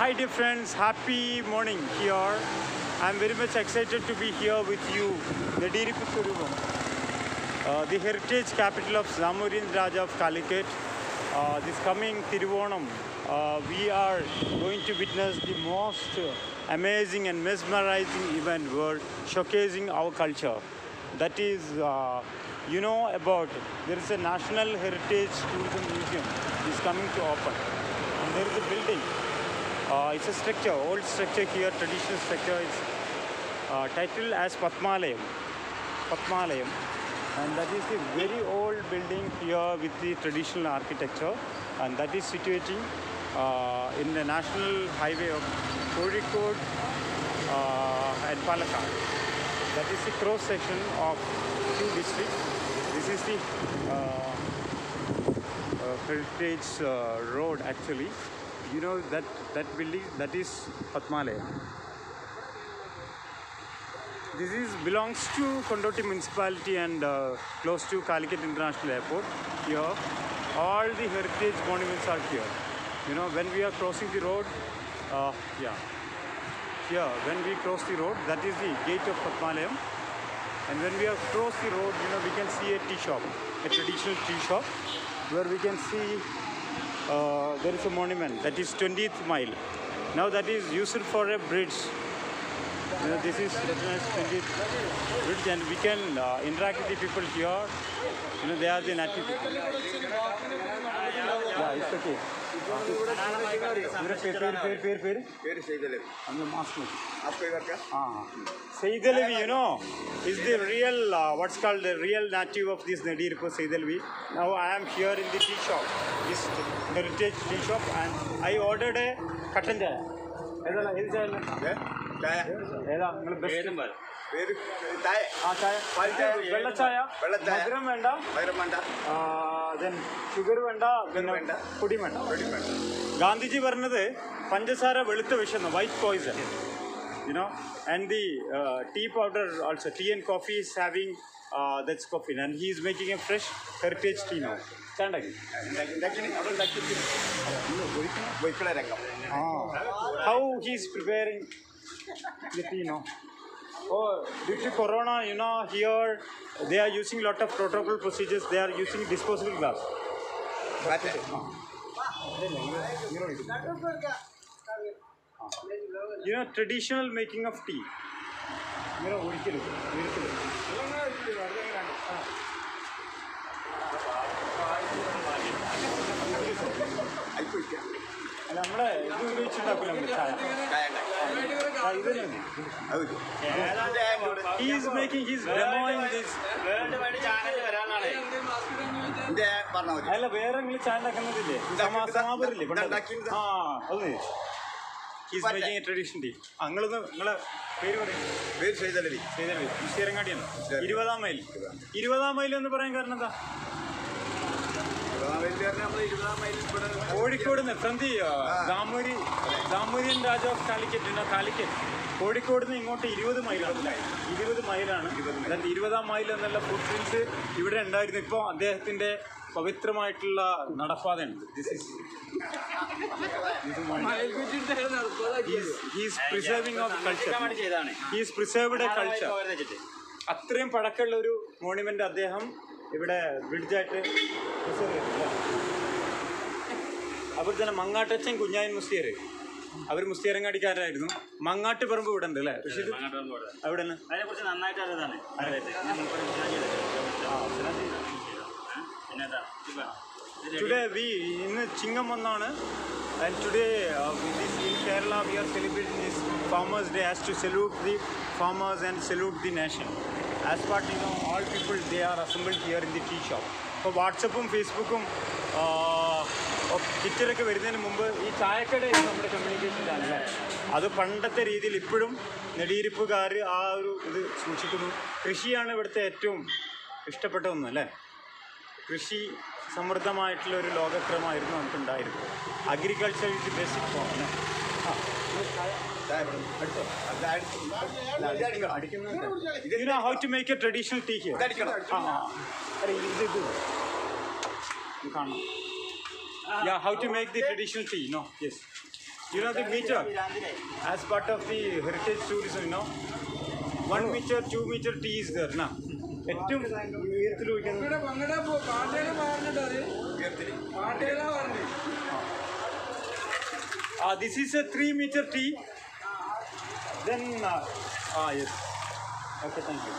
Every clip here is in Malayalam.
Hi, dear friends. Happy morning here. I'm very much excited to be here with you, Nediriputhuruvam, uh, the heritage capital of Zamorin Raja of Calicut. Uh, this coming Tiruvonam, uh, we are going to witness the most amazing and mesmerizing event world showcasing our culture. That is, uh, you know about there is a National Heritage Tourism Museum is coming to open, and there is a building. Uh, it's a structure, old structure here, traditional structure. It's uh, titled as Patmalayam. Patmalayam. And that is a very old building here with the traditional architecture. And that is situating uh, in the national highway of Kozhikode uh, and Palakkad. That is the cross section of two districts. This is the uh, uh, heritage uh, road actually. You know that that building that is Patmalaya. This is belongs to Kondoti municipality and uh, close to Calicut International Airport. Here, all the heritage monuments are here. You know when we are crossing the road, uh, yeah. Here, when we cross the road, that is the gate of Patmalayam. And when we have crossed the road, you know, we can see a tea shop, a traditional tea shop, where we can see uh, there is a monument that is 20th mile. Now that is used for a bridge. You know, this is written as 20th bridge, and we can uh, interact with the people here. You know, they are the native people. Yeah, it's okay. ഇവരുടെ പേര് പേര് പേര് പേര് പേര് പേര് ചെയ്തല്ലേ അന്ന് മാസ്ക് നോക്കി आपको इधर क्या Ah, Seydalvi, you know, is the real, uh, what's called the real native of this Nadirpur Seydalvi. Now I am here in the tea shop, this heritage tea shop, and I ordered a കട്ടൻ ചായ ഏതാണ് ഏത് ചായ ഏ? ചായ ഏതാ നിങ്ങൾ ബെസ്റ്റ് പേര് ചായ ആ ചായ പാൽ ചായ. വെള്ളച്ചായ വെള്ളച്ചായ. മധുരം വേണ്ട പകരം വേണ്ട ദെൻ ഷുഗർ വേണ്ട പിന്നെ വേണ്ട. പൊടി വേണ്ട വെടി വേണ്ട ഗാന്ധിജി പറഞ്ഞത് പഞ്ചസാര വെളുത്ത വിഷം white poison you know and the uh, tea powder also tea and coffee is having uh, that's coffee and he is making a fresh heritage tea now ചാണ്ടകി ഉണ്ടാക്കി- ഉണ്ടാക്കി അവിടെ ഉണ്ടാക്കിയിട്ട് വൈക്കള രംഗം how he is preparing the tea now oh due to corona you know here they are using lot of protocol procedures they are using disposable glass മാറ്റേ you know traditional making of tea ഇങ്ങനെ ഒഴിക്കരുത് ഒഴിക്കരുത് അയക്കുവയ്ക്കാം അല്ല നമ്മളെ ഇത് ഉപയോഗിച്ചുണ്ടാക്കില്ല നമ്മൾ ചായ ചായ ഉണ്ടാക്കി ആ, ഇത് തന്നെ അത് വെക്കും. ചായ ഉണ്ട് ഇവിടെ. he is making he's demoing this ഇന്റെ പറഞ്ഞാൽ മതി അല്ല വേറെ നിങ്ങൾ ചായ ഉണ്ടാക്കുന്നതില്ലേ ഉണ്ടാക്കി- സമാപരില്ലേ പണ്ട്? ഉണ്ടാക്കിയത്. ആ അത് ഹീസ് മറ്റേ. മേക്കിംഗ് ട്രഡീഷൻ ടീ നിങ്ങളൊന്ന് നിങ്ങളെ പേര് പറയും പേര് ചെയ്തല്ലേ മുസ്തിയരങ്ങാടിയാണ് ഇരുപതാം മൈൽ ഇരുപതാം മൈൽ എന്ന് പറയാൻ കാരണം എന്താ ഇരുപതാം മൈലിൽ നമ്മൾ ഇരുപതാം മൈലിൽ ഇവിടെ കോഴിക്കോട് നിന്ന് ഫ്രം ദി ദാമൂരി ദാമൂരിയൻ രാജ ഓഫ് കാലിക്കറ്റ് ഉണ്ടോ കാലിക്കറ്റ് കോഴിക്കോട് നിന്ന് ഇങ്ങോട്ട് ഇരുപത് മൈലാണ് ഇരുപത് മൈലാണ് അതായത് ഇരുപതാം മൈൽ എന്നുള്ള ഫുട് പ്രിൻസ് ഇവിടെ ഉണ്ടായിരുന്നു ഇപ്പോൾ അദ്ദേഹത്തിന്റെ പവിത്രമായിട്ടുള്ള നടപ്പാതയുണ്ട് this is his preserving of culture his preserved a culture അത്രയും പഴക്കമുള്ള ഒരു മോണുമെന്റ് അദ്ദേഹം ഇവിടെ ബ്രിഡ്ജായിട്ട് പ്രിസർവ് ചെയ്തു അതുപോലെ തന്നെ മങ്ങാട്ടച്ചൻ കുഞ്ഞായൻ മുസ്തിയർ അവർ മുസ്തിയരങ്ങാടിക്കാരായിരുന്നു മങ്ങാട്ട് പറമ്പ് ഇവിടെ ഉണ്ട് അല്ലേ പക്ഷേ ഇത് അവിടെ തന്നെ അതിനെ കുറിച്ച് നന്നായിട്ട് അറിയതാണ് പിന്നെ ടുഡേ വി ഇന്ന് ചിങ്ങം ഒന്നാണ് and today this in Kerala we are celebrating this farmers day as to salute the farmers and salute the nation as part you know all people they are assembled here in the tea shop ഇപ്പോൾ വാട്സപ്പും ഫേസ്ബുക്കും ട്വിറ്ററൊക്കെ വരുന്നതിന് മുമ്പ് ഈ ചായക്കടയായിരുന്നു നമ്മുടെ കമ്മ്യൂണിക്കേഷൻ ചാനൽ അത് പണ്ടത്തെ രീതിയിൽ ഇപ്പോഴും നെടിയിരിപ്പുകാർ ആ ഒരു ഇത് സൂക്ഷിക്കുന്നു കൃഷിയാണ് ഇവിടുത്തെ ഏറ്റവും ഇഷ്ടപ്പെട്ട ഒന്ന് അല്ലേ കൃഷി സമൃദ്ധമായിട്ടുള്ള ഒരു ലോകക്രമമായിരുന്നു നമുക്കുണ്ടായിരുന്നു agriculture is the basic form ചായ ഇവിടെ. അത് അടിച്ച് അടിക്കണം. You know how to make a traditional tea here ഇതടിക്കണം. ആ ആ അല്ല ഇത് ഇത് ഇത് കാണണം yeah how to make the traditional tea no yes You know the meter? As part of the heritage tourism, you know? One meter, two meter T is there, na? ഏറ്റവും ഉയരത്തിൽ ഒഴിക്കുന്നത് ഇവിടെ പങ്കടെ പാട്ടേല പറഞ്ഞിട്ട് അത് പാട്ടേല പറഞ്ഞു Ah, this is a three meter T. Then, uh, ah, yes. Okay, thank you.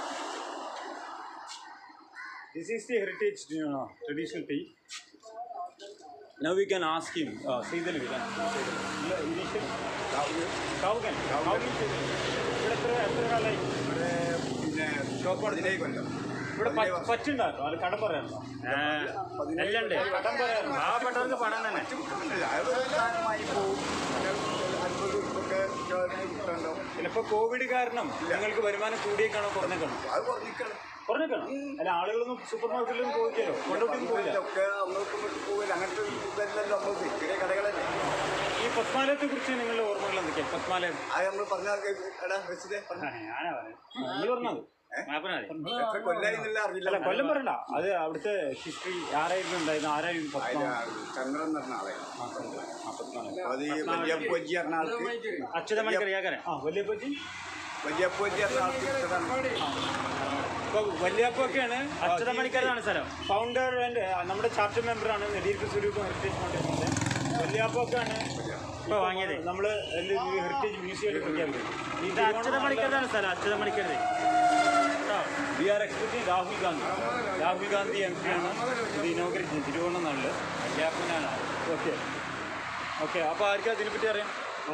This is the heritage, you know, traditional tea. Now we can ask him. Uh, Seidal, we can. Initial. Kaugan. Kaugan Seidal. ഇവിടെ എത്ര എത്ര കാലമായി ഇവിടെ പിന്നെ ഷോപ്പാണ് ഇതിലേക്ക് കൊല്ലം ഇവിടെ പ- പറ്റുണ്ടായിരുന്നു അത് കടം പറയാറുണ്ടോ എല്ലാം ഉണ്ട് കടം പറയാറുണ്ട് പാവപ്പെട്ടവർക്ക് പണം തന്നെ ചിലപ്പോ കോവിഡ് കാരണം നിങ്ങൾക്ക് വരുമാനം കൂടിയേക്കാണോ കുറഞ്ഞേക്കാണോ അത് കുറഞ്ഞിക്കണം കുറഞ്ഞേക്കാണോ അല്ല ആളുകളൊന്നും സൂപ്പർ മാർക്കറ്റിലൊന്നും പോയില്ലല്ലോ കൊണ്ടോട്ടൊന്നും പോയില്ല ഒക്കെ അങ്ങോട്ടും ഇങ്ങോട്ടും പോകില്ല അങ്ങനത്തെ ഇതല്ലല്ലോ നമ്മൾക്ക് ചെറിയ കടകളല്ലേ ഈ പത്മാലയത്തെ കുറിച്ച് നിങ്ങളുടെ ഓർമ്മകൾ എന്തൊക്കെയാണ് പത്മാലയം അത് നമ്മൾ പറഞ്ഞാൽ എടാ വെച്ചിട്ട് ഞാനാ പറഞ്ഞത് നീ പറഞ്ഞത് എത്ര കൊല്ലായി എന്നുള്ള അറിയില്ല അല്ല കൊല്ലം പറയണ്ട അത് അവിടുത്തെ ഹിസ്റ്ററി ആരായിരുന്നു ഉണ്ടായിരുന്നു ആരായിരുന്നു പത്മാ ചന്ദ്രൻ എന്ന് പറഞ്ഞ ആളെ ആ, ആ, പത്മാലയം അത് ഈ വല്യപ്പൊജി പറഞ്ഞ ആൾക്ക് അച്യുതമണിക്കറിയാക്കരെ ആ വലിയ പറ്റി വല്യപ്പൊജി പറഞ്ഞ ആൾക്ക് ഇട്ടതാണ്. ഇപ്പൊ വല്യാപ്പൊക്കെയാണ് അച്യുതമണിക്കരതാണ് സ്ഥലം ഫൗണ്ടർ ആൻഡ് നമ്മുടെ ചാർട്ടർ മെമ്പറാണ് നെടിയിരുപ്പ് സ്വരൂപം ഹെറിറ്റേജ് ഫൗണ്ടേഷൻ്റെ വല്യാപ്പൊക്കെയാണ് ഇപ്പൊ വാങ്ങിയത് നമ്മൾ ഹെറിറ്റേജ് മ്യൂസിയം പ്രഖ്യാപിക്കുന്നത് ഇത് അച്യുതമണിക്കരതാണ് സ്ഥലം അച്യുതമണിക്കരുത് we are expecting Rahul Gandhi Rahul Gandhi M P ആണ് ഇത് ഇനോഗ്രേറ്റ് ചെയ്യുന്നത് തിരുവണ്ണനാളിൽ വല്യാപ്പനാണ് ഓക്കെ ഓക്കെ അപ്പോൾ ആർക്കും അതിനെപ്പറ്റി അറിയാം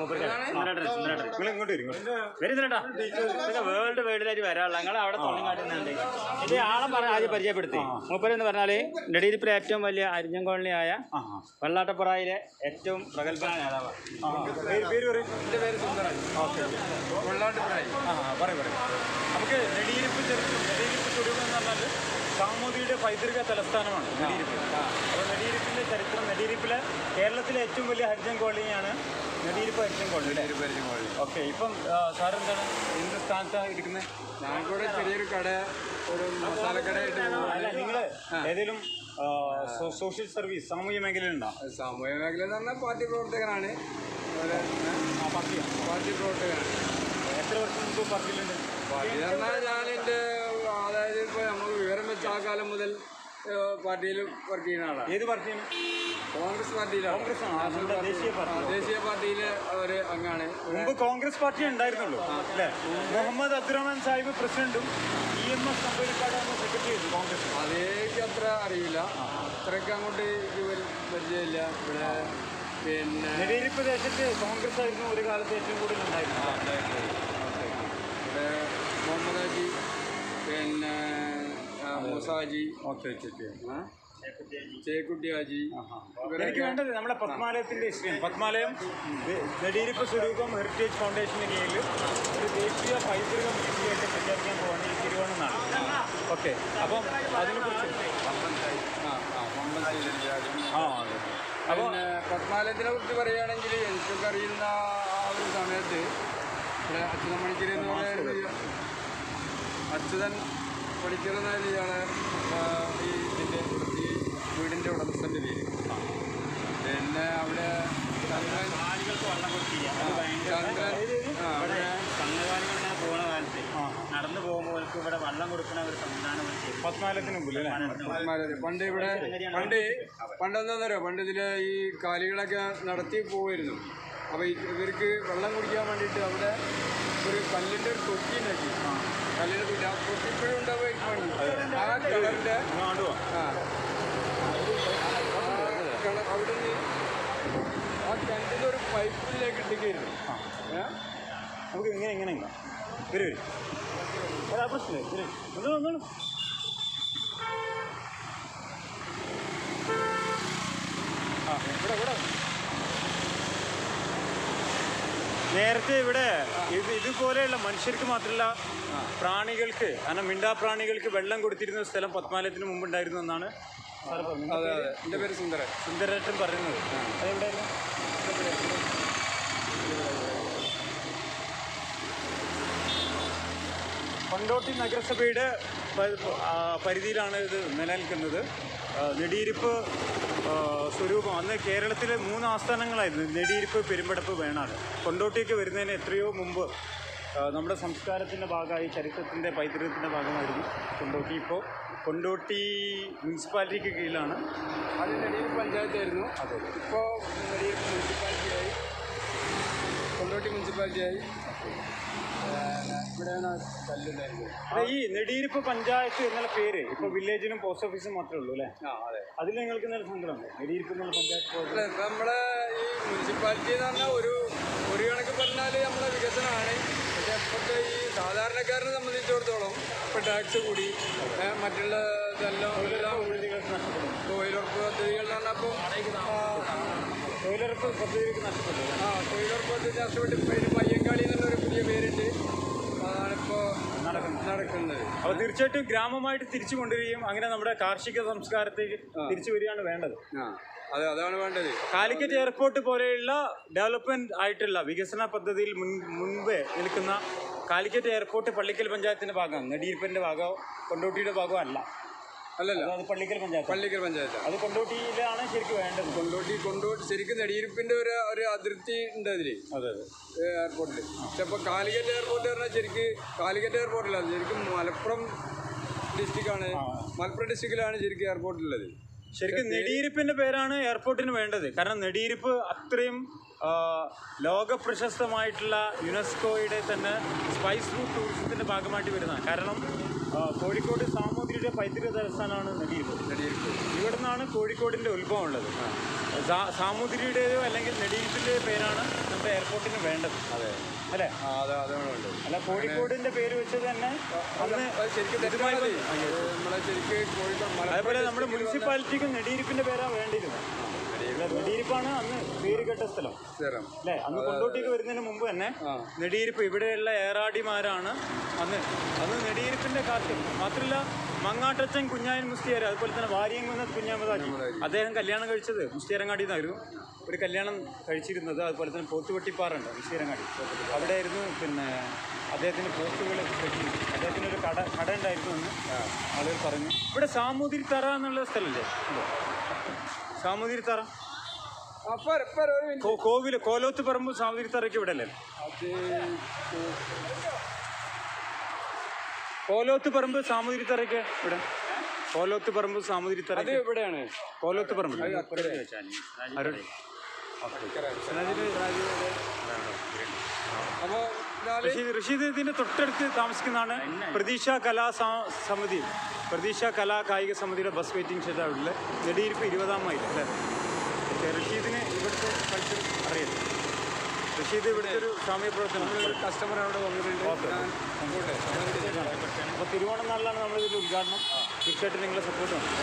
നിങ്ങൾ ഇങ്ങോട്ട് വരും ഇങ്ങോട്ട്. വരുന്നുണ്ടാ ഇതൊക്കെ വേൾഡ് വൈഡിലായിട്ട് വരാനുള്ള നിങ്ങൾ അവിടെ തൊള്ളിക്കാട്ടുന്നുണ്ട് ഇത് ആളെ പറഞ്ഞ ആദ്യം പരിചയപ്പെടുത്തി മൂപ്പര് എന്ന് പറഞ്ഞാല് നെടിയിരിപ്പിലെ ഏറ്റവും വലിയ അരിഞ്ഞം കോളനിയായ ആ ആ വെള്ളാട്ടപ്പുറയിലെ ഏറ്റവും പ്രഗത്ഭനായ നേതാവാണ് ആ, പേര് പേര് പറയും എന്റെ പേര് സുന്ദരൻ ഓക്കെ വെള്ളാട്ടുപുരായി ആ പറയും പറയും നമുക്ക് നെടിയിരിപ്പ് ചരിത്രം നെടിയിരിപ്പ് സ്വരൂപം എന്ന് പറഞ്ഞാൽ സാമൂതിരിയുടെ പൈതൃക തലസ്ഥാനമാണ് നെടിയിരിപ്പ് അപ്പോൾ നെടിയിരിപ്പിൻ്റെ ചരിത്രം നെടിയിരിപ്പിലെ കേരളത്തിലെ ഏറ്റവും വലിയ ഹരിജൻ കോളനിയാണ് നെടിയിരിപ്പ് ഹരിജൻ കോളനി അല്ലേ ഓക്കെ ഇപ്പം സാർ എന്താണ് എന്ത് സ്ഥാനത്താണ് ഇരിക്കുന്നത് ഞാനിവിടെ ചെറിയൊരു കട ഒരു മസാലക്കടയായിട്ട് അല്ല പോകുന്നത് നിങ്ങൾ ഏതെങ്കിലും സോഷ്യൽ സർവീസ് സാമൂഹ്യ മേഖലയിലുണ്ടോ സാമൂഹ്യ മേഖല എന്ന് പറഞ്ഞാൽ പാർട്ടി പ്രവർത്തകനാണ് അതുപോലെ, ഏ, ആ പാർട്ടിയാണ് പാർട്ടി പ്രവർത്തകനാണ് എത്ര വർഷം മുമ്പ് പാർട്ടിയിലുണ്ട് പാർട്ടി എന്ന് പറഞ്ഞാൽ ഞാൻ എൻ്റെ അതായത് ഇപ്പോൾ നമുക്ക് വിവരം വെച്ച ആ കാലം മുതൽ പാർട്ടിയിൽ വർക്ക് ചെയ്യുന്ന ആളാണ് ഏത് പാർട്ടിയാണ് കോൺഗ്രസ് പാർട്ടിയിലാണ് കോൺഗ്രസ് ആണ്. ആ, നമ്മുടെ ദേശീയ പാർട്ടി. ആ, ദേശീയ പാർട്ടിയിലെ ഒരു അംഗമാണ് ഇവിടെ മുമ്പ് കോൺഗ്രസ് പാർട്ടി ഉണ്ടായിരുന്നുള്ളൂ അല്ലേ മുഹമ്മദ് അബ്ദുറഹ്മാൻ സാഹിബ് പ്രസിഡന്റും ഇ എം എസ് നമ്പൂരിക്കാടാണ് സെക്രട്ടറി ചെയ്തു കോൺഗ്രസ് അതേക്ക് അത്ര അറിയില്ല അത്രയ്ക്ക് അങ്ങോട്ട് ഇത് വരി- പരിചയമില്ല ഇവിടെ പിന്നെ നെടിയിരിപ്പ് ദേശത്ത് കോൺഗ്രസ് ആയിരുന്നു ഒരു കാലത്ത് ഏറ്റവും കൂടുതൽ ഉണ്ടായിരുന്നത് ഇവിടെ മുഹമ്മദ് ഹാജി പിന്നെ ആ, Moosa Haji okay okay okay ആ, ചേക്കുട്ടി ഹാജി എനിക്ക് വേണ്ടത് നമ്മുടെ പത്മാലയത്തിന്റെ ഹിസ്റ്ററി പത്മാലയം ദേ- നെടിയിരിപ്പ് സ്വരൂപം ഹെറിറ്റേജ് ഫൗണ്ടേഷന്റെ കീഴിൽ ഒരു ദേശീയ പൈതൃക മ്യൂസിയമായിട്ട് പ്രഖ്യാപിക്കാൻ പോകുന്നത് ഈ തിരുവണ്ണനാണ് ഓക്കെ അപ്പം അതിനെക്കുറിച്ച് ആ ആ മുഹമ്മദ് ഹാജി ആ അതെ അപ്പോൾ പിന്നെ പത്മാലയത്തിനെ കുറിച്ച് പറയുകയാണെങ്കിൽ എനിക്കൊക്കെ അറിയുന്ന ആ ഒരു സമയത്ത് ഇവിടെ അച്യുതൻ മണിക്കർ എന്ന് പറയുന്നത് അച്യുതൻ പണിക്കർ എന്ന ഇയാളെ ആ, ഈ ഇതിൻ്റെ ഈ വീടിൻ്റെ ഉടമസ്ഥൻ്റെ പേര് പിന്നെ അവിടെ ചന്ദ്രൻ ആളുകൾക്ക് വെള്ളം കൊടുക്കില്ല ആ, ചന്ദ്രൻ ആ ഇവിടെ അവിടെ സംഘകാലികൾ ഇങ്ങനെ പോണ കാലത്ത് നടന്നു പോകുമ്പോൾ അവർക്ക് ഇവിടെ വെള്ളം കൊടുക്കുന്ന ഒരു സംവിധാനം ഇവിടെ ചെയ്തു. പത്മാലയത്തിന് മുമ്പിൽ അല്ലേ പത്മാലയം പണ്ട് ഇവിടെ പണ്ട് പണ്ട് എന്താണെന്നറിയോ പണ്ട് ഇതിൽ ഈ കാലികളൊക്കെ നടത്തി പോയിരുന്നു അപ്പോൾ ഇവർക്ക് വെള്ളം കുടിക്കാൻ വേണ്ടിയിട്ട് അവിടെ ഒരു കല്ലിൻ്റെ ഒരു തൊട്ടി ഉണ്ടാക്കി കല്ലിൻ്റെ തൊട്ടി ആ തൊട്ടി ഇപ്പോഴും ഉണ്ടാവുക ആ കിണറിൻ്റെ അങ്ങോട്ട് പോവാം ആ കിണ- അവിടുന്ന് ആ കിണറ്റിൻ്റെ ഒരു പൈപ്പിലേക്ക് ഇട്ടിക്കായിരുന്നു ഏ നമുക്ക് ഇങ്ങനെ ഇങ്ങനെ ഇങ്ങനെ വരും വരും അതാ പ്രശ്നമില്ല വരും ഒന്നും ഒന്നും ആ ഇവിടെ ഇവിടെ നേരത്തെ ഇവിടെ ഇത് ഇതുപോലെയുള്ള മനുഷ്യർക്ക് മാത്രമല്ല പ്രാണികൾക്ക് കാരണം മിണ്ടാപ്രാണികൾക്ക് വെള്ളം കൊടുത്തിരുന്ന സ്ഥലം പത്മാലയത്തിന് മുമ്പ് ഉണ്ടായിരുന്നു എന്നാണ് സാറ് പറഞ്ഞത് അതെ അതെ എൻ്റെ പേര് സുന്ദരൻ സുന്ദരേട്ടൻ പറയുന്നത് അതെവിടെയായിരുന്നു കൊണ്ടോട്ടി നഗരസഭയുടെ പ- ആ, പരിധിയിലാണ് ഇത് നിലനിൽക്കുന്നത് ആ, നെടിയിരിപ്പ് ആ, സ്വരൂപം അന്ന് കേരളത്തിലെ മൂന്ന് ആസ്ഥാനങ്ങളായിരുന്നു നെടിയിരിപ്പ് പെരുമ്പടപ്പ് വേണാട് കൊണ്ടോട്ടിയൊക്കെ വരുന്നതിന് എത്രയോ മുമ്പ് ആ, നമ്മുടെ സംസ്കാരത്തിൻ്റെ ഭാഗമായി ചരിത്രത്തിൻ്റെ പൈതൃകത്തിൻ്റെ ഭാഗമായിരുന്നു കൊണ്ടോട്ടി ഇപ്പോൾ കൊണ്ടോട്ടി മുനിസിപ്പാലിറ്റിക്ക് കീഴിലാണ് ആദ്യം നെടിയൂർ പഞ്ചായത്തായിരുന്നു ഇപ്പോൾ നെടിയൂർ മുനിസിപ്പാലിറ്റിയായി കൊണ്ടോട്ടി മുനിസിപ്പാലിറ്റിയായി പിന്നെ ഇവിടെയാണ് കല്ലുണ്ടായിരുന്നത് അല്ല, ഈ നെടിയിരിപ്പ് പഞ്ചായത്ത് എന്നുള്ള പേര് ഇപ്പോൾ വില്ലേജിനും പോസ്റ്റ് ഓഫീസും മാത്രമേ ഉള്ളൂ അല്ലേ ആ അതെ അതിൽ നിങ്ങൾക്ക് എന്തെങ്കിലും സങ്കടമുണ്ടോ നെടിയിരിപ്പ് എന്നുള്ള പഞ്ചായത്ത് പോയത് അല്ല, ഇപ്പൊ നമ്മളെ ഈ മുനിസിപ്പാലിറ്റി എന്ന് പറഞ്ഞാൽ ഒരു ഒരു കണക്ക് പറഞ്ഞാൽ നമ്മളെ വികസനമാണ് പക്ഷെ ഇപ്പോഴത്തെ ഈ സാധാരണക്കാരനെ സംബന്ധിച്ചിടത്തോളം ഇപ്പൊ ടാക്സ് കൂടി ഏ, മറ്റുള്ള ഇതെല്ലാം എല്ലാം തൊഴിലുറപ്പ് പദ്ധതികൾ എന്ന് പറഞ്ഞപ്പോൾ തൊഴിലുറപ്പ് പദ്ധതിക്ക് നഷ്ടപ്പെട്ടു ആ തൊഴിലുറപ്പ് പദ്ധതി നഷ്ടപ്പെട്ട് ഇപ്പൊ ഇതിന് പയ്യങ്കാളി എന്നുള്ളൊരു പുതിയ പേരുണ്ട് അതാണിപ്പോൾ നടക്കുന്നത് നടക്കുന്നത് അപ്പോൾ തീർച്ചയായിട്ടും ഗ്രാമമായിട്ട് തിരിച്ചു കൊണ്ടുവരികയും അങ്ങനെ നമ്മുടെ കാർഷിക സംസ്കാരത്തേക്ക് തിരിച്ചു വരികയാണ് വേണ്ടത് ആ അതെ അതാണ് വേണ്ടത് കാലിക്കറ്റ് എയർപോർട്ട് പോലെയുള്ള ഡെവലപ്മെന്റ് ആയിട്ടുള്ള വികസന പദ്ധതിയിൽ മുൻ മുൻപേ നിൽക്കുന്ന കാലിക്കറ്റ് എയർപോർട്ട് പള്ളിക്കൽ പഞ്ചായത്തിന്റെ ഭാഗമാണ് നെടിയിരിപ്പിന്റെ ഭാഗമോ കൊണ്ടോട്ടിയുടെ ഭാഗമോ അല്ല അല്ലല്ല അത് പള്ളിക്കൽ പഞ്ചായത്ത് പള്ളിക്കൽ പഞ്ചായത്താണ് അത് കൊണ്ടോട്ടിയിലാണ് ശരിക്കും വേണ്ടത് കൊണ്ടോട്ടി കൊണ്ടോട്ടി ശരിക്കും നെടിയിരിപ്പിന്റെ ഒരു ഒരു അതിർത്തി ഉണ്ട് അതില് അതെ അതെ എയർപോർട്ടിൽ പക്ഷെ ഇപ്പോൾ കാലിക്കറ്റ് എയർപോർട്ട് പറഞ്ഞാൽ ശരിക്ക് കാലിക്കറ്റ് എയർപോർട്ടില്ല ശരിക്കും മലപ്പുറം ഡിസ്ട്രിക്റ്റാണ് മലപ്പുറം ഡിസ്ട്രിക്റ്റിലാണ് ശരിക്കും എയർപോർട്ടുള്ളത് ശരിക്കും നെടിയിരിപ്പിന്റെ പേരാണ് എയർപോർട്ടിന് വേണ്ടത് കാരണം നെടിയിരിപ്പ് അത്രയും ആ, ലോക പ്രശസ്തമായിട്ടുള്ള യുനെസ്കോയുടെ തന്നെ സ്പൈസ് റൂട്ട് ടൂറിസത്തിന്റെ ഭാഗമായിട്ട് വരുന്നതാണ് കാരണം ആ, കോഴിക്കോട് സാമൂതിരിയുടെ പൈതൃക തലസ്ഥാനമാണ് നെടിയിരിപ്പ് നെടിയിരിപ്പ് ഇവിടെ നിന്നാണ് കോഴിക്കോടിന്റെ ഉത്ഭവം ഉള്ളത് സാ- സാമൂതിരിയുടേതോ അല്ലെങ്കിൽ നെടിയിരിപ്പിന്റെ പേരാണ് നമ്മുടെ എയർപോർട്ടിന് വേണ്ടത് അതെ അല്ലേ ആ അതെ അതാണ് വേണ്ടത് അല്ല കോഴിക്കോടിന്റെ പേര് വെച്ചത് തന്നെ അന്ന് അത് ശരിക്കും ഇതുമായി തെറ്റാണ് ബന്ധ- അത് നമ്മളെ ശരിക്ക് കോഴിക്കോട് മലപ്പുറം അതേപോലെ നമ്മുടെ district ൽ വന്ന മുനിസിപ്പാലിറ്റിക്കും നെടിയിരിപ്പിന്റെ പേരാണ് വേണ്ടിയിരുന്നത് ഇവിടെ നെടിയിരിപ്പാണ് അന്ന് പേര് കേട്ട സ്ഥലം സ്ഥലം അല്ലേ അന്ന് കൊണ്ടോട്ടിക്ക് വരുന്നതിന് മുമ്പ് തന്നെ ആ. നെടിയിരിപ്പ് ഇവിടെയുള്ള ഏറാടിമാരാണ് അന്ന് അന്ന് നെടിയിരിപ്പിന്റെ കാറ്റ് മാത്രമല്ല മങ്ങാട്ടച്ചൻ കുഞ്ഞായൻ മുസ്തിയാർ അതുപോലെ തന്നെ വാരിയംകുന്ന കുഞ്ഞാമതാജി അദ്ദേഹം കല്യാണം കഴിച്ചത് മുസ്തിയരങ്ങാടി നിന്നായിരുന്നു ഒരു കല്യാണം കഴിച്ചിരുന്നത് അതുപോലെ തന്നെ പോത്തുവെട്ടിപ്പാറുണ്ട് മുസ്തിയരങ്ങാടി അവിടെയായിരുന്നു പിന്നെ അദ്ദേഹത്തിന് പോത്തുകൾ കെട്ടി അദ്ദേഹത്തിന് ഒരു കട കട ഉണ്ടായിരുന്നു എന്ന് ആളുകൾ പറഞ്ഞു ഇവിടെ സാമൂതിരി തറ എന്നുള്ള സ്ഥലമല്ലേ സാമൂതിരി തറ അപ്പൊ ഇപ്പൊ ഒരു മിനിറ്റ് കോ- കോവില് കോലോത്ത് പറമ്പ് സാമൂതിരി തറയ്ക്ക് ഇവിടെ അല്ലേ അത് കോലോത്ത് പറമ്പ് സാമൂതിരി തറയ്ക്ക് ഇവിടെ കോലോത്ത് പറമ്പ് സാമൂതിരി അത് തറയ്ക്ക് എവിടെയാണ് കോലോത്ത് പറമ്പ് അപ്പൊ ഇതാല് റഷീദ് റഷീദ് ഇതിന്റെ തൊട്ടടുത്ത് താമസിക്കുന്നതാണ് പ്രതീക്ഷ കലാ സ- സമിതി പ്രതീക്ഷ കലാ കായിക സമിതിയുടെ ബസ് വെയിറ്റിംഗ് ഷെഡ് അവിടെ നെടിയിരിപ്പ് ഇരുപതാം മൈൽ അല്ലേ ഓക്കെ, റഷീദിന് ഇവിടുത്തെ കൾച്ചർ അറിയാം റഷീദ് ഇവിടുത്തെ ഒരു സാമൂഹ്യ പ്രവർത്തനം കസ്റ്റമർ അവിടെ വന്നിട്ടുണ്ട് ഞാൻ അങ്ങോട്ട് അപ്പോൾ തിരുവോണം നാളിലാണ് നമ്മൾ ഇതിൻ്റെ ഉദ്ഘാടനം തീർച്ചയായിട്ടും നിങ്ങളെ സപ്പോർട്ട് വേണം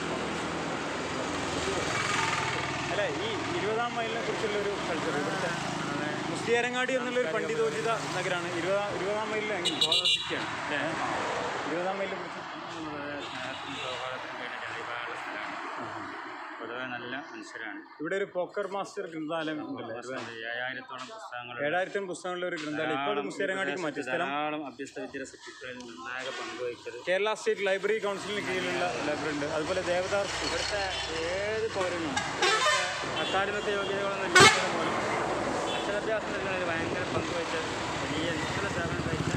അല്ല ഈ ഇരുപതാം മൈലിനെ കുറിച്ചുള്ള ഒരു കൾച്ചർ ഇവിടുത്തെ മുസ്തിയാരങ്ങാടി എന്നുള്ളൊരു പണ്ഡിതോചിത നഗരമാണ് ഇരുപതാം ഇരുപതാം മൈലിൽ എങ്ങനെ സിറ്റിയാണ് അല്ലേ ഇരുപതാം മൈലിനെ കുറിച്ച് സ്നേഹത്തിനും സൗഹാർദ്ദത്തിനും വേണ്ടി ജനവിഭാഗമുള്ള സ്ഥലമാണ് പൊതുവെ നല്ല മനുഷ്യരാണ് ഇവിടെ ഒരു പോക്കർ മാസ്റ്റർ ഗ്രന്ഥാലയം ഉണ്ടല്ലേ ഒരുപാട് ഏഴായിരത്തോളം പുസ്തകങ്ങൾ ഏഴായിരത്തി പുസ്തകങ്ങളുടെ ഒരു ഗ്രന്ഥാലയം ഇപ്പോൾ അത് മുസ്തിയാരങ്ങാടിക്ക് മാറ്റി സ്ഥലം ധാരാളം അഭ്യസ്ത വിദ്യ സൃഷ്ടികളിൽ നിർണായക പങ്കുവഹിച്ചത് കേരള സ്റ്റേറ്റ് ലൈബ്രറി കൗൺസിലിന് കീഴിലുള്ള ലൈബ്രറി ഉണ്ട് അതുപോലെ ദേവദാർ ഇവിടുത്തെ ഏത് പൗരനും അക്കാദമിക യോഗ്യതകളൊന്നും ഇല്ലാത്ത പോലും അക്ഷരാഭ്യാസം നൽകുന്നതിൽ ഭയങ്കര പങ്കുവഹിച്ച വലിയ നിശ്ചല സേവനം കഴിച്ച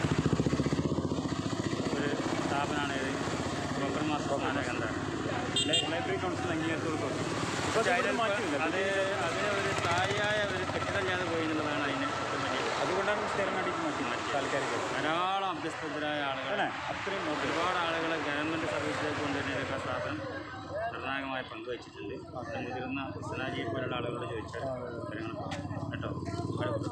ഒരു സ്ഥാപനമാണ് ഇത് ബൊക്കർ മാസ്റ്റർ സ്നാനകേന്ദ്രം ലൈബ്രറി കൗൺസിൽ അംഗീകാരത്തോട് കൊടുത്തു ഇപ്പോൾ അത് ഇവിടെ മാറ്റിയില്ല അത് അതിന് ഒരു സ്ഥായിയായ ഒരു കെട്ടിടം ഞാൻ പോയി എന്നുള്ളതാണ് അതിന് ഏറ്റവും വലിയ അതുകൊണ്ടാണ് മുസ്തിയാരങ്ങാടിക്ക് മാറ്റിയത് താൽക്കാലിക ധാരാളം അഭ്യസ്തരായ ആളുകൾ അല്ലേ അത്രയും നോക്കി ഒരുപാട് ആളുകളെ ഗവൺമെൻറ് സർവീസിലേക്ക് കൊണ്ടുവരുന്നതിലൊക്കെ സ്ഥാപനം നിർണായകമായി പങ്കുവച്ചിട്ടുണ്ട് അത് മുതിർന്ന കൃഷ്ണാജിയെ പോലുള്ള ആളുകളോട് ചോദിച്ചാൽ കാര്യങ്ങൾ പറയാം. കേട്ടോ അവിടെ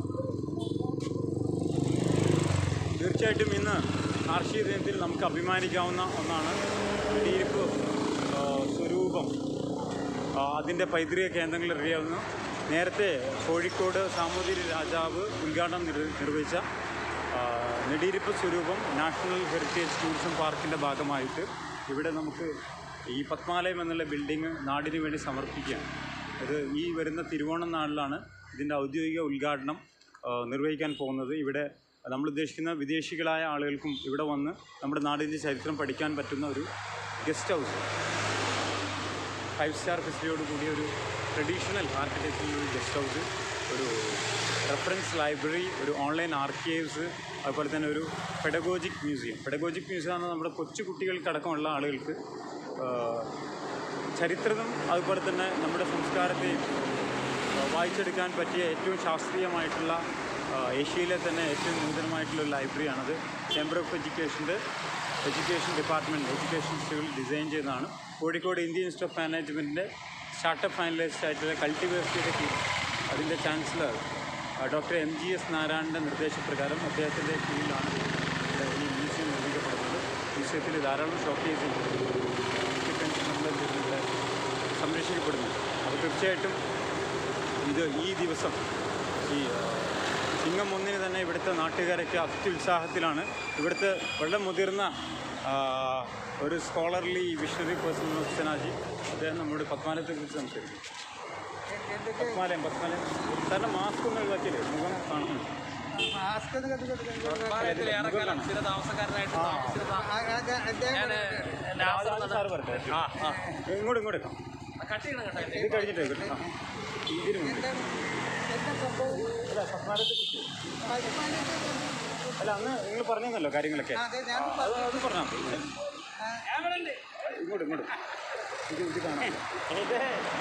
തീർച്ചയായിട്ടും ഇന്ന് കാർഷിക ദിനത്തിൽ നമുക്ക് അഭിമാനിക്കാവുന്ന ഒന്നാണ് വെടിയിരിപ്പ് ആ, സ്വരൂപം ആ, അതിൻ്റെ പൈതൃക കേന്ദ്രങ്ങളിൽ അറിയാവുന്ന നേരത്തെ കോഴിക്കോട് സാമൂതിരി രാജാവ് ഉദ്ഘാടനം നിർ- നിർവഹിച്ച ആ, നെടിയിരിപ്പ് സ്വരൂപം നാഷണൽ ഹെറിറ്റേജ് ടൂറിസം പാർക്കിൻ്റെ ഭാഗമായിട്ട് ഇവിടെ നമുക്ക് ഈ പത്മാലയം എന്നുള്ള ബിൽഡിംഗ് നാടിന് വേണ്ടി സമർപ്പിക്കുകയാണ് ഇത് ഈ വരുന്ന തിരുവോണം നാളിലാണ് ഇതിൻ്റെ ഔദ്യോഗിക ഉദ്ഘാടനം ആ, നിർവഹിക്കാൻ പോകുന്നത് ഇവിടെ നമ്മൾ ഉദ്ദേശിക്കുന്ന വിദേശികളായ ആളുകൾക്കും ഇവിടെ വന്ന് നമ്മുടെ നാടിൻ്റെ ചരിത്രം പഠിക്കാൻ പറ്റുന്ന ഒരു ഗസ്റ്റ് ഹൗസ് ഫൈവ് സ്റ്റാർ ഫെസിലിറ്റിയോട് കൂടിയ ഒരു ട്രഡീഷണൽ ആർക്കിടെക്ചറിൽ ഒരു ഗസ്റ്റ് ഹൗസ് ഒരു റെഫറൻസ് ലൈബ്രറി ഒരു ഓൺലൈൻ ആർക്കൈവ്സ് അതുപോലെ തന്നെ ഒരു പെഡഗോജിക് മ്യൂസിയം പെഡഗോജിക് മ്യൂസിയം ആണ് നമ്മുടെ കൊച്ചു കുട്ടികൾക്കടക്കമുള്ള ആളുകൾക്ക് ആ, ചരിത്രവും അതുപോലെ തന്നെ നമ്മുടെ സംസ്കാരത്തെയും ആ, വായിച്ചെടുക്കാൻ പറ്റിയ ഏറ്റവും ശാസ്ത്രീയമായിട്ടുള്ള ആ, ഏഷ്യയിലെ തന്നെ ഏറ്റവും നൂതനമായിട്ടുള്ള ഒരു ലൈബ്രറിയാണത് ചേംബർ ഓഫ് എഡ്യൂക്കേഷൻ്റെ എഡ്യൂക്കേഷൻ ഡിപ്പാർട്ട്മെൻറ്റ് എഡ്യൂക്കേഷൻ ഇൻസ്റ്റിറ്റ്യൂട്ടിൽ ഡിസൈൻ ചെയ്തതാണ് കോഴിക്കോട് ഇന്ത്യൻ ഇൻസ്റ്റിറ്റ്യൂട്ട് ഓഫ് മാനേജ്മെൻറ്റിൻ്റെ സ്റ്റാർട്ടപ്പ് ഫൈനലിസ്റ്റ് ആയിട്ടുള്ള കൾട്ടിവേഴ്സിറ്റിയുടെ കീഴിൽ അതിൻ്റെ chancellor doctor M G S നാരായണൻ്റെ നിർദ്ദേശപ്രകാരം അദ്ദേഹത്തിൻ്റെ കീഴിലാണ് ഇവിടെ ഈ മ്യൂസിയം നിർമ്മിക്കപ്പെടുന്നത് മ്യൂസിയത്തിൽ ധാരാളം ഷോക്കേസ് ഡിഫൻസ് നമ്മുടെ ഇവിടെ സംരക്ഷിക്കപ്പെടുന്നു അപ്പോൾ തീർച്ചയായിട്ടും ഇത് ഈ ദിവസം ഈ ആ, ചിങ്ങം ഒന്നിന് തന്നെ ഇവിടുത്തെ നാട്ടുകാരൊക്കെ അത്യുത്സാഹത്തിലാണ് ഇവിടുത്തെ വളരെ മുതിർന്ന ആ, ഒരു സ്കോളർലി വിഷണറി പേഴ്സൺ ഹുസനാജി അദ്ദേഹം നമ്മുടെ പത്മാലയത്തെ കുറിച്ച് സംസാരിക്കും പത്മാലയം പത്മാലയം സാറിന് മാസ്ക് ഒന്നും ഒഴിവാക്കിയില്ലേ മുഖം കാണുന്നു മാസ്ക് ഒന്ന് കെട്ടി കെട്ടി ഏറെക്കാലം സ്ഥിര താമസക്കാരനായിട്ട് താമസിച്ചിരുന്ന സാറ് പറട്ടെ ഇങ്ങോട്ട് ഇങ്ങോട്ട് വെക്കാം. കട്ട് ചെയ്യണം കേട്ടോ ഇത് കഴിഞ്ഞിട്ട് കേട്ടോ ആ. ഇതിന് മുമ്പ് എന്താണ് എന്താ സംഭവം അല്ല പത്മാലയത്തെ കുറിച്ച് അല്ല അന്ന് നിങ്ങൾ പറഞ്ഞല്ലോ കാര്യങ്ങളൊക്കെ അതെ ഞാൻ അത് അത് പറഞ്ഞാൽ മതി ഇങ്ങോട്ട് ഇങ്ങോട്ട് ഇത് ഇത് കാണാം ഇത്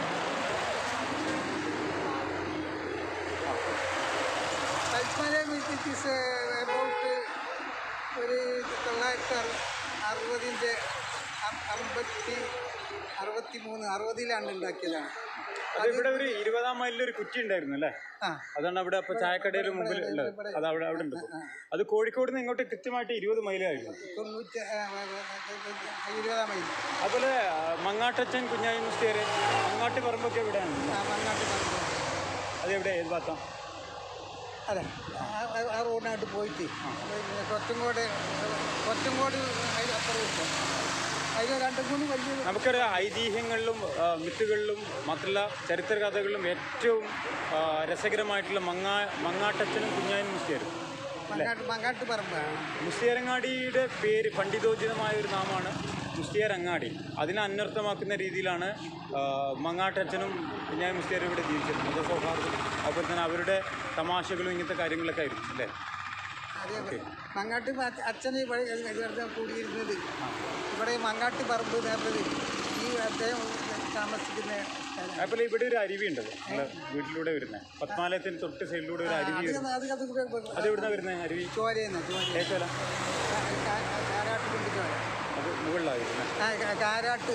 തൽക്കാലം ഇറ്റ് ഈസ് എബൌട്ട് ഒരു തൊള്ളായിരത്തി അറു അറുപതിൻ്റെ അ- അറുപത്തി അറുപത്തി മൂന്ന് അറുപതിലാണ് ഉണ്ടാക്കിയതാണ് അത് ഇവിടെ ഒരു ഇരുപതാം മൈലിൽ ഒരു കുറ്റി ഉണ്ടായിരുന്നു അല്ലേ ആ അതാണ് അവിടെ അപ്പൊ ചായക്കടയുടെ മുമ്പിൽ ഉള്ളത് അത് അവിടെ അവിടെ ഉണ്ട് ഇപ്പൊ. അത് കോഴിക്കോട് നിന്ന് ഇങ്ങോട്ട് കൃത്യമായിട്ട് ഇരുപത് മൈലായിരുന്നു തൊണ്ണൂറ്റി ആ, ആ, ആ, ഇരുപതാം മൈൽ അതുപോലെ ആ, മങ്ങാട്ടച്ചൻ കുഞ്ഞായി മുസ്തിയർ മങ്ങാട്ട് പറമ്പൊക്കെ ഇവിടെയാണ് ആ മങ്ങാട്ട് പറമ്പ് അത് എവിടെ ഏത് ഭാഗത്താ അതെ ആ- ആ- ആ റോഡിനകത്ത് പോയിട്ട് പിന്നെ കൊറ്റങ്കോട് കൊറ്റങ്കോട് അതിന് അപ്പുറം ഇപ്പം അതിൽ രണ്ട് മൂന്ന് വലിയ നമുക്കറിയാം ഐതിഹ്യങ്ങളിലും ആ, മിത്തുകളിലും മാത്രമല്ല ചരിത്ര കഥകളിലും ഏറ്റവും ആ, രസകരമായിട്ടുള്ള മങ്ങാ മങ്ങാട്ടച്ചനും കുഞ്ഞായും മുസ്തിയരും മങ്ങാട്ട് മങ്ങാട്ട് പറമ്പാണ് മുസ്തിയരങ്ങാടിയുടെ പേര് പണ്ഡിതോചിതമായ ഒരു നാമമാണ് മുസ്തിയരങ്ങാടി അതിനെ അന്വർത്ഥമാക്കുന്ന രീതിയിലാണ് ആ, മങ്ങാട്ടച്ചനും കുഞ്ഞായ മുസ്തിയരും ഇവിടെ ജീവിച്ചത് മതസൗഹാർദ്ദം അതുപോലെ തന്നെ അവരുടെ തമാശകളും ഇങ്ങനത്തെ കാര്യങ്ങളൊക്കെ ആയിരുന്നു അല്ലേ അതെ മങ്ങാട്ട് അച്ഛ- അച്ഛന് ഇവിടെ ഇവിടെ കൂടിയിരുന്നത് ഇവിടെ മങ്ങാട്ട് പറമ്പ് നേർന്നത് ഈ അദ്ദേഹം താമസിക്കുന്ന സ്ഥലം. അതുപോലെ ഇവിടെ ഒരു അരുവി ഉണ്ട് നമ്മുടെ വീട്ടിലൂടെ വരുന്നത് പത്മാലയത്തിന് തൊട്ട് സൈഡിലൂടെ ഒരു അരുവി അത് വരും അത് അത് ഇവിടെ അത് എവിടുന്ന വരുന്നത് അരുവി ചോരയെന്ന് ചോര ഏക്കല കാരാട്ട് കൊണ്ട് ചോര അത് മുകളിലാണ് വരുന്നത് ആ കാ- കാരാട്ട്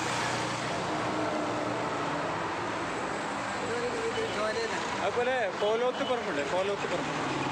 ചോരയെന്ന് അതുപോലെ കോലോത്ത് പറമ്പുണ്ട് കോലോത്ത് പറമ്പ്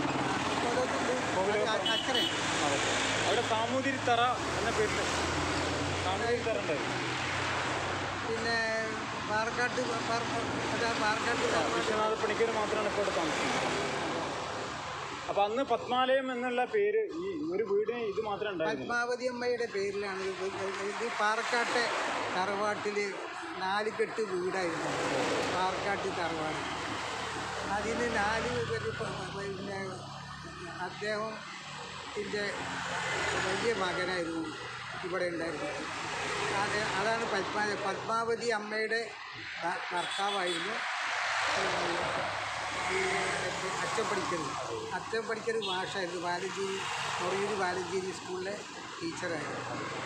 അക്കരെ അതെ. അവിടെ സാമൂതിരി തറ എന്ന പേരിൽ സാമൂതിരി തറ ഉണ്ടായിരുന്നു പിന്നെ പാറക്കാട്ട് പറമ്പ് അതാ പാറക്കാട്ട് പറമ്പ് വിശ്വനാഥ പണിക്കർ മാത്രമാണ് ഇപ്പോൾ ഇവിടെ താമസിക്കുന്നത് അപ്പൊ അന്ന് പത്മാലയം എന്നുള്ള പേര് ഈ ഒരു വീടിന് ഇത് മാത്രമേ ഉണ്ടായിരുന്നുള്ളൂ പത്മാവതി അമ്മയുടെ പേരിലാണ് ഇത് ഇത് പാറക്കാട്ടെ തറവാട്ടിൽ നാല് കെട്ട് വീടായിരുന്നു പാറക്കാട്ട് തറവാട് അതിന് നാല് പേര് പ- പിന്നെ അദ്ദേഹത്തിൻ്റെ വലിയ മകനായിരുന്നു ഇവിടെ ഉണ്ടായിരുന്നത് അത് അതാണ് പത്മാ പത്മാവതി അമ്മയുടെ ഭ- ഭർത്താവായിരുന്നു ഈ അച്ഛൻ പഠിക്കൽ അച്ഛൻ പഠിക്കൽ മാഷായിരുന്നു ബാലഞ്ചേരി മൊറയൂർ ബാലഞ്ചേരി സ്കൂളിലെ ടീച്ചറായിരുന്നു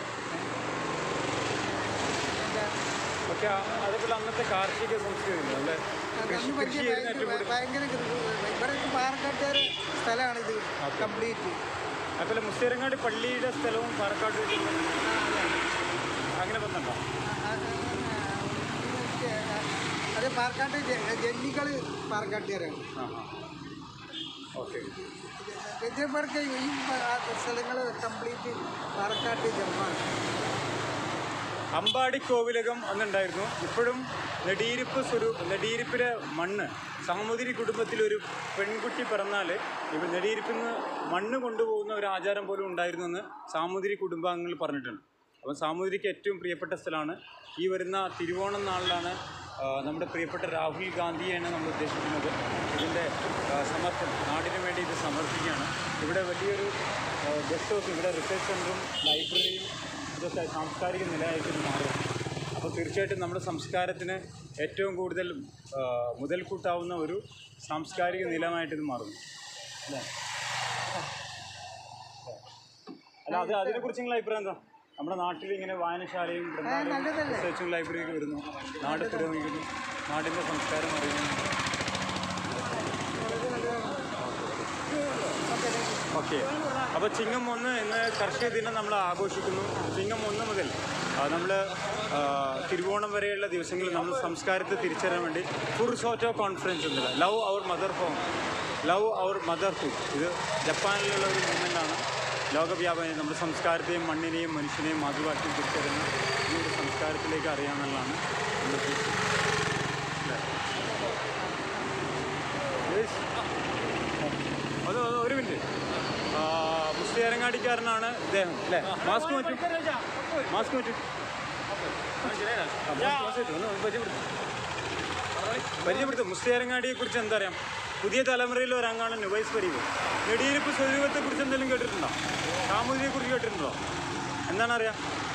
എന്താ പക്ഷെ അതേപോലെ അന്നത്തെ കാർഷിക സംസ്കൃതി അല്ലെ അന്ന് കൃഷി വലിയ കൃഷിയായിരുന്നു ഏറ്റവും ഭയങ്കര- കൂടുതൽ ഭയങ്കര കൃ- ഇവിടെ പാറക്കാട്ടുകാരെ സ്ഥലമാണിത് കംപ്ലീറ്റ് അതുപോലെ മുസ്തേരങ്ങാടി പള്ളിയുടെ സ്ഥലവും പാലക്കാട് വെച്ചുള്ള അങ്ങനെ ബന്ധമുണ്ടോ അത് പാറക്കാട്ട് ജന്നികൾ പാറക്കാട്ടുകാരാണ് ആ ആ ഓക്കെ വിജയപേർക്ക് ഈ സ്ഥലങ്ങൾ കംപ്ലീറ്റ് പാറക്കാട്ട് ജന്മാണ് അമ്പാടി കോവിലകം അന്നുണ്ടായിരുന്നു ഇപ്പോഴും നെടിയിരിപ്പ് സ്വരൂ നെടിയിരിപ്പിലെ മണ്ണ് സാമൂതിരി കുടുംബത്തിലൊരു പെൺകുട്ടി പിറന്നാൽ ഇവ നെടിയിരിപ്പിൽ നിന്ന് മണ്ണ് കൊണ്ടുപോകുന്ന ഒരു ആചാരം പോലും ഉണ്ടായിരുന്നു എന്ന് സാമൂതിരി കുടുംബാംഗങ്ങൾ പറഞ്ഞിട്ടുണ്ട് അപ്പം സാമൂതിരിക്ക് ഏറ്റവും പ്രിയപ്പെട്ട സ്ഥലമാണ് ഈ വരുന്ന തിരുവോണം നാളിലാണ് ആ, നമ്മുടെ പ്രിയപ്പെട്ട രാഹുൽ ഗാന്ധിയെയാണ് നമ്മൾ ഉദ്ദേശിക്കുന്നത് ഇതിൻ്റെ ആ, സമർപ്പണം നാടിന് വേണ്ടി ഇത് സമർപ്പിക്കുകയാണ് ഇവിടെ വലിയൊരു ഗസ്റ്റ് ഹൗസ് ഇവിടെ റിസർച്ച് സെൻറ്ററും ലൈബ്രറിയും ഇതൊക്കെ സാംസ്കാരിക നിലയായിട്ട് ഇത് മാറും അപ്പോൾ തീർച്ചയായിട്ടും നമ്മുടെ സംസ്കാരത്തിന് ഏറ്റവും കൂടുതൽ ആ, മുതൽക്കൂട്ടാവുന്ന ഒരു സാംസ്കാരിക നിലമായിട്ട് ഇത് മാറുന്നു അല്ലേ അല്ല അത് അതിനെക്കുറിച്ച് നിങ്ങളുടെ അഭിപ്രായം എന്താ നമ്മുടെ നാട്ടിൽ ഇങ്ങനെ വായനശാലയും ഗ്രന്ഥാലയവും റിസർച്ചും ലൈബ്രറിയൊക്കെ വരുന്നു നാട് പുരോഗമിക്കുന്നു നാടിൻ്റെ സംസ്കാരം അറിയുന്നു ഓക്കെ അപ്പോൾ ചിങ്ങം ഒന്ന് ഇന്ന് കർഷക ദിനം നമ്മൾ ആഘോഷിക്കുന്നു ചിങ്ങം ഒന്ന് മുതൽ നമ്മൾ തിരുവോണം വരെയുള്ള ദിവസങ്ങളിൽ നമ്മൾ സംസ്കാരത്തെ തിരിച്ചറിയാൻ വേണ്ടി ഫുർസോറ്റോ കോൺഫറൻസ് ഉണ്ട് love our mother home love our motherhood ഇത് ജപ്പാനിലുള്ള ഒരു മൂവ്മെൻ്റാണ് ലോകവ്യാപനം നമ്മുടെ സംസ്കാരത്തെയും മണ്ണിനെയും മനുഷ്യനെയും മാതൃഭാഷയും തിരിച്ചറിയുന്ന ഈ ഒരു സംസ്കാരത്തിലേക്ക് അറിയാമെന്നുള്ളതാണ് നമ്മൾ ഉദ്ദേശിക്കുന്നത് Yes. അത് അത് ഒരു മിനിറ്റ് മുസ്ലിയാരങ്ങാടിക്കാരനാണ് ഇദ്ദേഹം അല്ലേ മാസ്ക് മാറ്റും മാസ്ക് മാറ്റും പരിചയപ്പെടുത്തും മുസ്ലിയാരങ്ങാടിയെ കുറിച്ച് എന്താ അറിയാം പുതിയ തലമുറയിലെ ഒരു അംഗമാണ് നുവൈസ് പരീവ് നെടിയിരിപ്പ് സ്വരൂപത്തെ കുറിച്ച് എന്തെങ്കിലും കേട്ടിട്ടുണ്ടോ സാമൂതിരിയെ കുറിച്ച് കേട്ടിട്ടുണ്ടോ എന്താണ് അറിയാം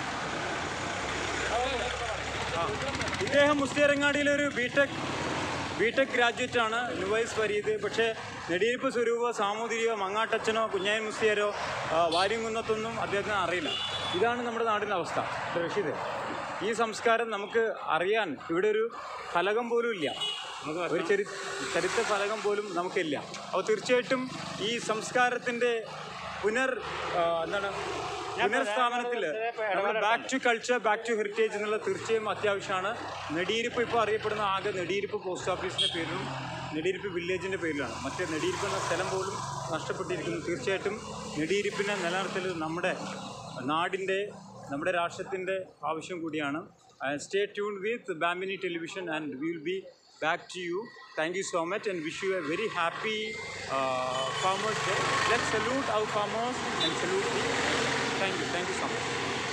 ആ ഇദ്ദേഹം മുസ്ലിയാരങ്ങാടിയിലെ ഒരു ബിടെക് ബിടെക് ഗ്രാജുവേറ്റ് ആണ് നുവൈസ് ഫരീദ് പക്ഷേ നെടിയിരിപ്പ് സ്വരൂപോ സാമൂതിരിയോ മങ്ങാട്ടച്ചനോ കുഞ്ഞായൻ മുസ്ലിയരോ ആ, വാര്യംകുന്നത്തൊന്നും അദ്ദേഹത്തിന് അറിയില്ല ഇതാണ് നമ്മുടെ നാടിൻ്റെ അവസ്ഥ റഷീദ് ഈ സംസ്കാരം നമുക്ക് അറിയാൻ ഇവിടെ ഒരു ഫലകം പോലും ഇല്ല ഒരു ചരി ചരിത്ര ഫലകം പോലും നമുക്കില്ല അപ്പോൾ തീർച്ചയായിട്ടും ഈ സംസ്കാരത്തിൻ്റെ പുനർ ആ, എന്താണ് പുനർസ്ഥാപനത്തിൽ നമ്മൾ back to culture back to heritage എന്നുള്ള തീർച്ചയായും അത്യാവശ്യമാണ് നെടിയിരിപ്പ് ഇപ്പോൾ അറിയപ്പെടുന്ന ആകെ നെടിയിരിപ്പ് പോസ്റ്റ് ഓഫീസിൻ്റെ പേരിലും നെടിയിരിപ്പ് വില്ലേജിൻ്റെ പേരിലാണ് മറ്റേ നെടിയിരിപ്പ് എന്ന സ്ഥലം പോലും നഷ്ടപ്പെട്ടിരിക്കുന്നു തീർച്ചയായിട്ടും നെടിയിരിപ്പിനെ നിലനിർത്തൽ നമ്മുടെ നാടിൻ്റെ നമ്മുടെ രാഷ്ട്രത്തിൻ്റെ ആവശ്യം കൂടിയാണ് stay tune with Bamini television and will be back to you. Thank you so much and wish you a very happy uh, Farmers Day. Let's salute our farmers and salute the. Thank you. Thank you so much.